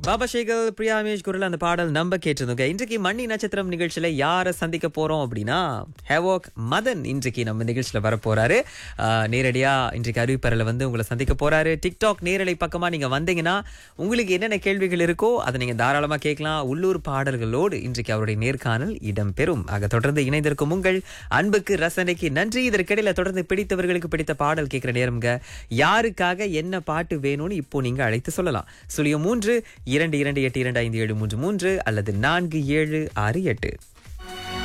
பாபா சேகர் பிரியா ரமேஷ் குரல் அந்த பாடல் நம்ப கேட்டிருந்தோங்க இன்றைக்கு மண்ணி நட்சத்திரம் நிகழ்ச்சியில யாரை சந்திக்க போறோம் அப்படின்னா ஹேவோக் மதன் இன்றைக்கு நம்ம நிகழ்ச்சியில வர போறாரு ஆஹ், நேரடியா இன்றைக்கு அறிவிப்பறையில வந்து உங்களை சந்திக்க போறாரு டிக்டாக் நேரலை பக்கமா நீங்க வந்தீங்கன்னா உங்களுக்கு என்னென்ன கேள்விகள் இருக்கோ அதை நீங்க தாராளமா கேட்கலாம் உள்ளூர் பாடல்களோடு இன்றைக்கு அவருடைய நேர்காணல் இடம்பெறும் ஆக தொடர்ந்து இணைந்திருக்கும் உங்கள் அன்புக்கு ரசனைக்கு நன்றி இதற்கிடையில தொடர்ந்து பிடித்தவர்களுக்கு பிடித்த பாடல் கேட்கிற நேரம்ங்க யாருக்காக என்ன பாட்டு வேணும்னு இப்போ நீங்க அழைத்து சொல்லலாம் சுழியம் மூன்று இரண்டு இரண்டு எட்டு இரண்டு ஐந்து ஏழு மூன்று மூன்று அல்லது நான்கு ஏழு ஆறு எட்டு